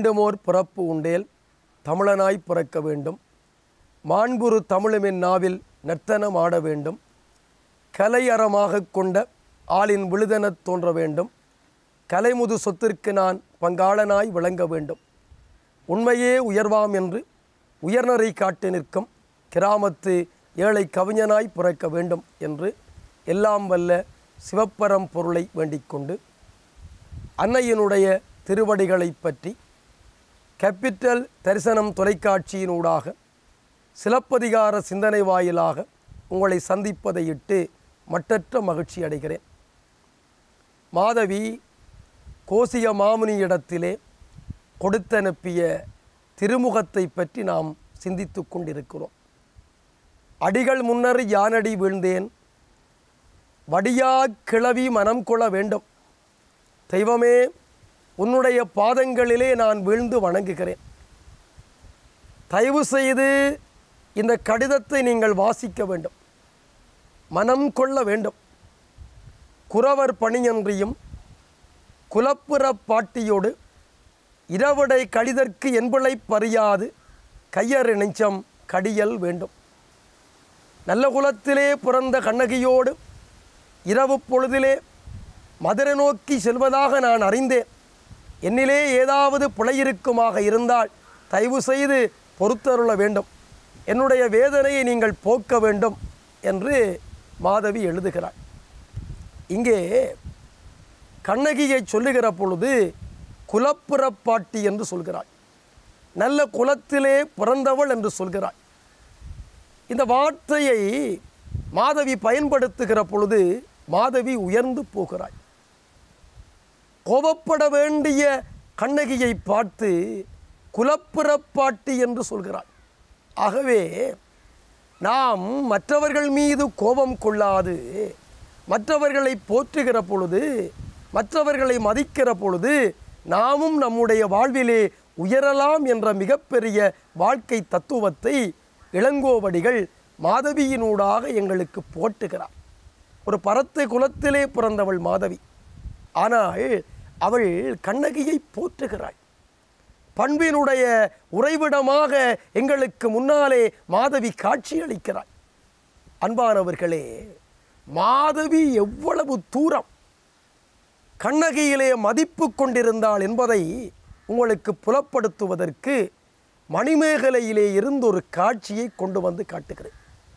மீண்டுமோர் பிறப்பு உண்டேல் தமிழனாய் பிறக்க வேண்டும் மாண்புறு தமிழுமென் நாவில் நர்த்தனம் ஆட வேண்டும் கலை அறமாகக் கொண்ட ஆளின் விழுதெனத் தோன்ற வேண்டும் கலைமுது சொத்திற்கு நான் பங்காளனாய் விளங்க வேண்டும் உண்மையே உயர்வாம் என்று உயர்நரை காட்டு நிற்கும் கிராமத்து ஏழை கவிஞனாய் பிறக்க வேண்டும் என்று எல்லாம் வல்ல சிவப்பரம் பொருளை வேண்டிக் கொண்டு அன்னையினுடைய திருவடிகளை பற்றி கேபிட்டல் தரிசனம் தொலைக்காட்சியினூடாக சிலப்பதிகார சிந்தனை வாயிலாக உங்களை சந்திப்பதை இட்டு மட்டற்ற மகிழ்ச்சி அடைகிறேன் மாதவி கோசிய மாமுனியிடத்திலே கொடுத்தனுப்பிய திருமுகத்தை பற்றி நாம் சிந்தித்து கொண்டிருக்கிறோம் அடிகள் முன்னர் யானடி வீழ்ந்தேன் வடியா கிளவி மனம் கொள்ள வேண்டும் தெய்வமே உன்னுடைய பாதங்களிலே நான் வீழ்ந்து வணங்குகிறேன் தயவு செய்து இந்த கடிதத்தை நீங்கள் வாசிக்க வேண்டும் மனம் கொள்ள வேண்டும் குறவர் பணியன்றியும் குலப்புற பாட்டியோடு இரவடை கடிதற்கு என்பளை பறியாது கையறு நெஞ்சம் கடியல் வேண்டும் நல்ல குலத்திலே பிறந்த கண்ணகியோடு இரவு பொழுதிலே மதுரை நோக்கி செல்வதாக நான் அறிந்தேன் என்னிலே ஏதாவது பிழையிருக்குமாக இருந்தால் தயவு செய்து பொறுத்தருள வேண்டும் என்னுடைய வேதனையை நீங்கள் போக்க வேண்டும் என்று மாதவி எழுதுகிறாள் இங்கே கண்ணகியை சொல்லுகிற பொழுது குலப்புறப்பாட்டி என்று சொல்கிறாள் நல்ல குலத்திலே பிறந்தவள் என்று சொல்கிறாள் இந்த வார்த்தையை மாதவி பயன்படுத்துகிற பொழுது மாதவி உயர்ந்து போகிறாள் கோபப்பட வேண்டிய கண்ணகியை பார்த்து குலப்புறப்பாட்டி என்று சொல்கிறாள் ஆகவே நாம் மற்றவர்கள் மீது கோபம் கொள்ளாது மற்றவர்களை போற்றுகிற பொழுது மற்றவர்களை மதிக்கிற பொழுது நாமும் நம்முடைய வாழ்விலே உயரலாம் என்ற மிகப்பெரிய வாழ்க்கை தத்துவத்தை இளங்கோவடிகள் மாதவியினூடாக எங்களுக்கு போட்டுகிறார் ஒரு பரத்து குலத்திலே பிறந்தவள் மாதவி ஆனால் அவள் கண்ணகியை போற்றுகிறாள் பண்பினுடைய உறைவிடமாக எங்களுக்கு முன்னாலே மாதவி காட்சியளிக்கிறாள் அன்பானவர்களே மாதவி எவ்வளவு தூரம் கண்ணகியிலே மதிப்பு கொண்டிருந்தாள் என்பதை உங்களுக்கு புலப்படுத்துவதற்கு மணிமேகலையிலே இருந்து ஒரு காட்சியை கொண்டு வந்து காட்டுகிறேன்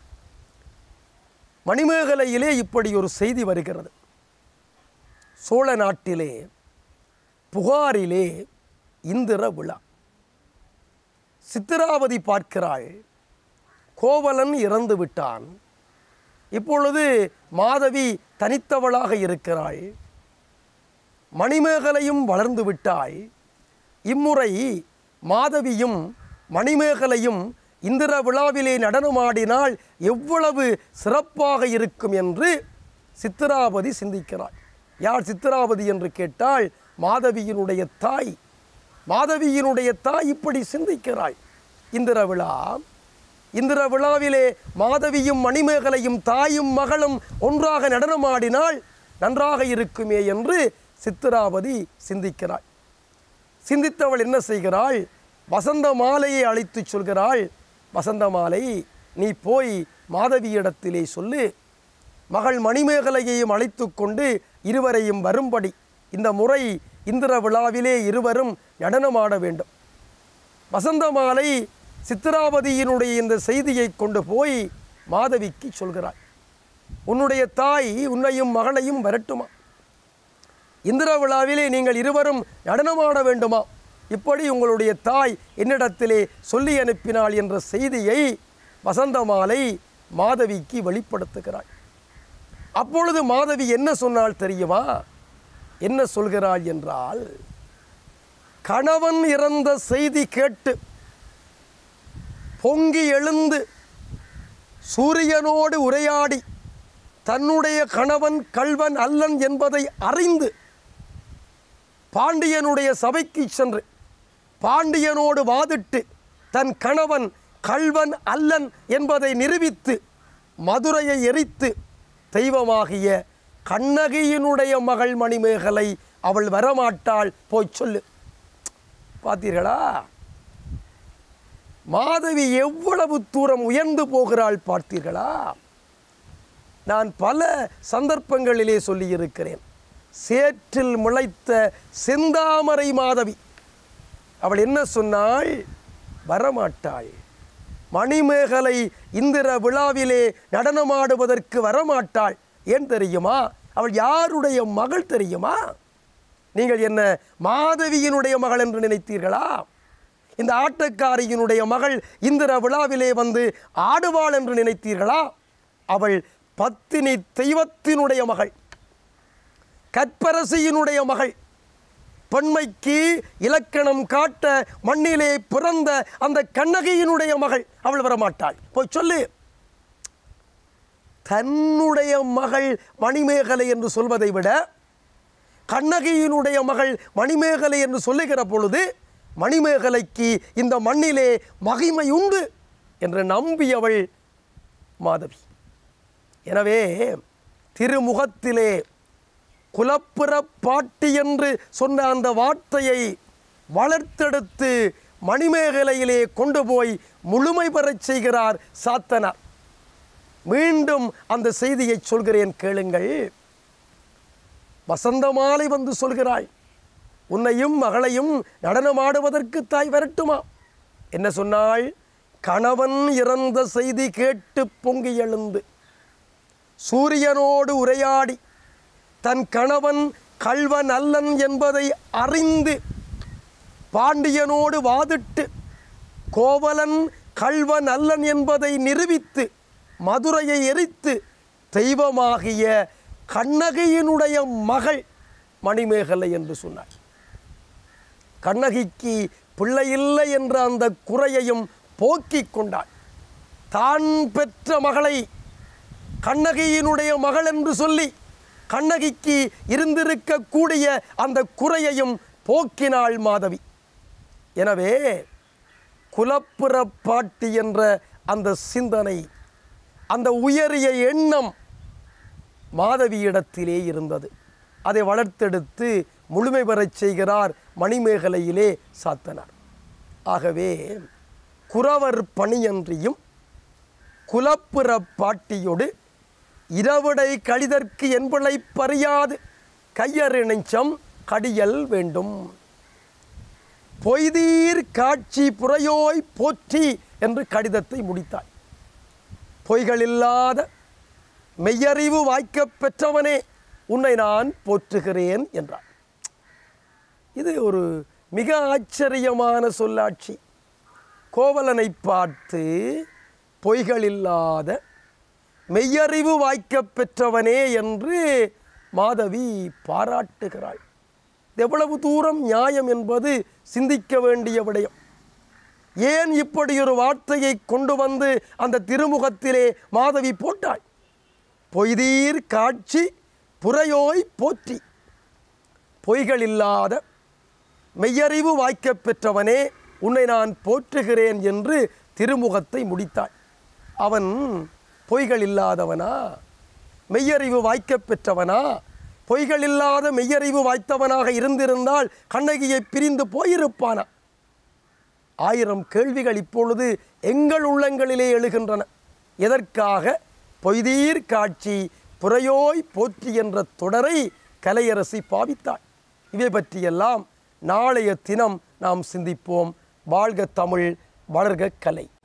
மணிமேகலையிலே இப்படி ஒரு செய்தி வருகிறது சோழ நாட்டிலே புகாரிலே இந்திர விழா சித்திராவதி பார்க்கிறாள் கோவலன் இறந்து விட்டான் இப்பொழுது மாதவி தனித்தவளாக இருக்கிறாள் மணிமேகலையும் வளர்ந்து விட்டாள் இம்முறை மாதவியும் மணிமேகலையும் இந்திர விழாவிலே நடனமாடினால் எவ்வளவு சிறப்பாக இருக்கும் என்று சித்திராவதி சிந்திக்கிறாள் யார் சித்திராவதி என்று கேட்டால் மாதவியினுடைய தாய் மாதவியினுடைய தாய் இப்படி சிந்திக்கிறாள் இந்திர விழா இந்திர விழாவிலே மாதவியும் மணிமேகலையும் தாயும் மகளும் ஒன்றாக நடனமாடினால் நன்றாக இருக்குமே என்று சித்திராவதி சிந்திக்கிறாள் சிந்தித்தவள் என்ன செய்கிறாள் வசந்த மாலையை அழைத்து சொல்கிறாள் வசந்த மாலை நீ போய் மாதவியிடத்திலே சொல்லு மகள் மணிமேகலையையும் அழைத்து கொண்டு இருவரையும் வரும்படி இந்த முறை இந்திர விழாவிலே இருவரும் நடனமாட வேண்டும் வசந்த மாலை சித்திராவதியினுடைய இந்த செய்தியை கொண்டு போய் மாதவிக்கு சொல்கிறாள் உன்னுடைய தாய் உன்னையும் மகளையும் வரட்டுமா இந்திர விழாவிலே நீங்கள் இருவரும் நடனமாட வேண்டுமா இப்படி உங்களுடைய தாய் என்னிடத்திலே சொல்லி அனுப்பினாள் என்ற செய்தியை வசந்தமாலை மாதவிக்கு வெளிப்படுத்துகிறாள் அப்பொழுது மாதவி என்ன சொன்னாள் தெரியுமா என்ன சொல்கிறாள் என்றால் கணவன் இறந்த செய்தி கேட்டு பொங்கி எழுந்து சூரியனோடு உரையாடி தன்னுடைய கணவன் கள்வன் அல்லன் என்பதை அறிந்து பாண்டியனுடைய சபைக்கு சென்று பாண்டியனோடு வாதிட்டு தன் கணவன் கள்வன் அல்லன் என்பதை நிரூபித்து மதுரையை எரித்து தெய்வமாகிய கண்ணகியினுடைய மகள் மணிமேகலை அவள் வரமாட்டாள் போய் சொல்லு பார்த்தீர்களா மாதவி எவ்வளவு தூரம் உயர்ந்து போகிறாள் பார்த்தீர்களா நான் பல சந்தர்ப்பங்களிலே சொல்லியிருக்கிறேன் சேற்றில் முளைத்த செந்தாமரை மாதவி அவள் என்ன சொன்னாள் வரமாட்டாள் மணிமேகலை இந்திர விழாவிலே நடனமாடுவதற்கு வரமாட்டாள் ஏன் தெரியுமா அவள் யாருடைய மகள் தெரியுமா நீங்கள் என்ன மாதவியினுடைய மகள் என்று நினைத்தீர்களா இந்த ஆட்டக்காரியினுடைய மகள் இந்திர விழாவிலே வந்து ஆடுவாள் என்று நினைத்தீர்களா அவள் பத்தினி தெய்வத்தினுடைய மகள் கற்பரசியினுடைய மகள் பெண்மைக்கு இலக்கணம் காட்ட மண்ணிலே பிறந்த அந்த கண்ணகியினுடைய மகள் அவள் வரமாட்டாள் போய் சொல்லு தன்னுடைய மகள் மணிமேகலை என்று சொல்வதை விட கண்ணகியினுடைய மகள் மணிமேகலை என்று சொல்லுகிற பொழுது மணிமேகலைக்கு இந்த மண்ணிலே மகிமை உண்டு என்று நம்பியவள் மாதவி எனவே திருமுகத்திலே குலப்புற பாட்டி என்று சொன்ன அந்த வார்த்தையை வளர்த்தெடுத்து மணிமேகலையிலே கொண்டு போய் முழுமை பெறச் செய்கிறார் சாத்தனார் மீண்டும் அந்த செய்தியை சொல்கிறேன் கேளுங்கள் வசந்த மாலை வந்து சொல்கிறாள் உன்னையும் மகளையும் நடனமாடுவதற்கு தாய் வரட்டுமா என்ன சொன்னாள் கணவன் இறந்த செய்தி கேட்டு பொங்கி எழுந்து சூரியனோடு உரையாடி தன் கணவன் கள்வன் அல்லன் என்பதை அறிந்து பாண்டியனோடு வாதிட்டு கோவலன் கள்வன் அல்லன் என்பதை நிரூபித்து மதுரையை எரித்து தெய்வமாகிய கண்ணகியினுடைய மகள் மணிமேகலை என்று சொன்னார் கண்ணகிக்கு பிள்ளையில்லை என்ற அந்த குறையையும் போக்கிக் கொண்டாள் தான் பெற்ற மகளை கண்ணகியினுடைய மகள் என்று சொல்லி கண்ணகிக்கு இருந்திருக்கக்கூடிய அந்த குறையையும் போக்கினாள் மாதவி எனவே குலப்புற பாட்டி என்ற அந்த சிந்தனை அந்த உயரிய எண்ணம் மாதவியிடத்திலே இருந்தது அதை வளர்த்தெடுத்து முழுமை பெறச் செய்கிறார் மணிமேகலையிலே சாத்தனார் ஆகவே குறவர் பணியன்றியும் குலப்புற பாட்டியோடு இரவிடை கழிதற்கு என்பளை பறியாது கையறிணைச்சம் கடியல் வேண்டும் பொய்தீர் காட்சி புறையோய் போற்றி என்று கடிதத்தை முடித்தாள் பொய்களில்லாத மெய்யறிவு வாய்க்கப் பெற்றவனே உன்னை நான் போற்றுகிறேன் என்றார் இது ஒரு மிக ஆச்சரியமான சொல்லாட்சி கோவலனை பார்த்து பொய்களில்லாத மெய்யறிவு வாய்க்கப் பெற்றவனே என்று மாதவி பாராட்டுகிறாள் இது எவ்வளவு தூரம் நியாயம் என்பது சிந்திக்க வேண்டிய விடயம் ஏன் இப்படி ஒரு வார்த்தையை கொண்டு வந்து அந்த திருமுகத்திலே மாதவி போட்டாள் பொய்தீர் காட்சி புறையோய் போற்றி பொய்களில்லாத மெய்யறிவு வாய்க்கப் பெற்றவனே உன்னை நான் போற்றுகிறேன் என்று திருமுகத்தை முடித்தாள் அவன் பொய்கள் இல்லாதவனா மெய்யறிவு வாய்க்கப் பெற்றவனா பொய்கள் இல்லாத மெய்யறிவு வாய்த்தவனாக இருந்திருந்தால் கண்ணகியை பிரிந்து போயிருப்பானா ஆயிரம் கேள்விகள் இப்பொழுது எங்கள் உள்ளங்களிலே எழுகின்றன எதற்காக பொய்தீர் காட்சி புறையோய் போற்றி என்ற தொடரை கலையரசி பாவித்தாள் இவை பற்றியெல்லாம் நாளைய தினம் நாம் சிந்திப்போம் வாழ்க தமிழ் வளர்க கலை